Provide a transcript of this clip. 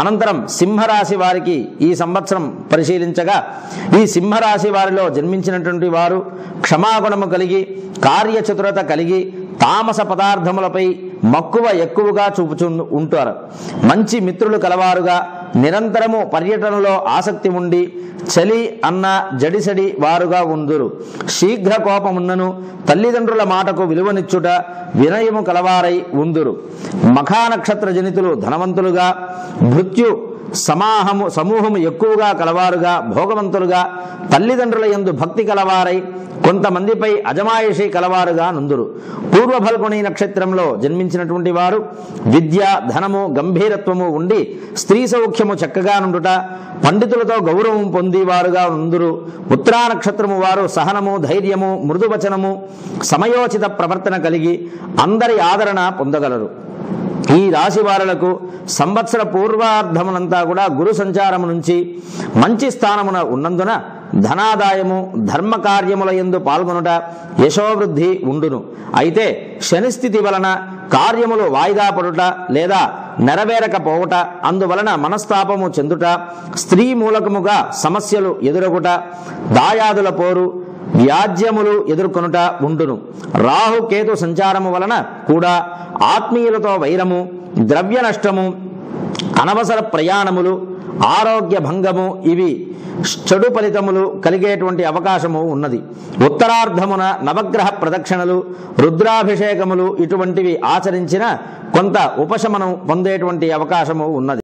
అనంతరం సింహరాశి వారికి ఈ సంవత్సరం పరిశీలించగా ఈ సింహరాశి వారిలో జన్మించినటువంటి వారు క్షమాగుణము కలిగి కార్యచతురత కలిగి తామస పదార్థములపై మక్కువ ఎక్కువగా చూపుచు ఉంటారు మంచి మిత్రులు కలవారుగా నిరంతరము పర్యటనలో ఆసక్తి ఉండి చలి అన్న జడిసడి వారుగా ఉందురు శీఘ్ర కోపమున్నను తల్లిదండ్రుల మాటకు విలువనిచ్చుట వినయము కలవారై ఉందురు మఖా నక్షత్ర జనితులు ధనవంతులుగా మృత్యు సమాహము సమూహము ఎక్కువగా కలవారుగా భోగవంతులుగా తల్లిదండ్రుల యందు భక్తి కలవారై కొంతమందిపై అజమాయిషి కలవారుగా నుందురు పూర్వ ఫల్గుణి నక్షత్రంలో జన్మించినటువంటి వారు విద్య ధనము గంభీరత్వము ఉండి స్త్రీ సౌఖ్యము చక్కగా నుండుట పండితులతో గౌరవం పొందేవారుగా నుందురు ఉత్తరా నక్షత్రము వారు సహనము ధైర్యము మృదువచనము సమయోచిత ప్రవర్తన కలిగి అందరి ఆదరణ పొందగలరు ఈ రాశి వారులకు సంవత్సర పూర్వార్ధమునంతా కూడా గురు సంచారము నుంచి మంచి స్థానమున ఉన్నందున ధనాదాయము ధర్మ కార్యముల ఎందు పాల్గొనుట యశోవృద్ధి ఉండును అయితే శనిస్థితి వలన కార్యములు వాయిదా పడుట లేదా నెరవేరకపోవుట అందువలన మనస్తాపము చెందుట స్త్రీ మూలకముగా సమస్యలు ఎదురగుట దాయాదుల పోరు వ్యాజ్యములు ఎదుర్కొనుట ఉండును రాహు కేతు సంచారము వలన కూడా ఆత్మీయులతో వైరము ద్రవ్య నష్టము అనవసర ప్రయాణములు ఆరోగ్య భంగము ఇవి చెడు ఫలితములు కలిగేటువంటి అవకాశము ఉన్నది ఉత్తరార్ధమున నవగ్రహ ప్రదక్షిణలు రుద్రాభిషేకములు ఇటువంటివి ఆచరించిన కొంత ఉపశమనం పొందేటువంటి అవకాశము ఉన్నది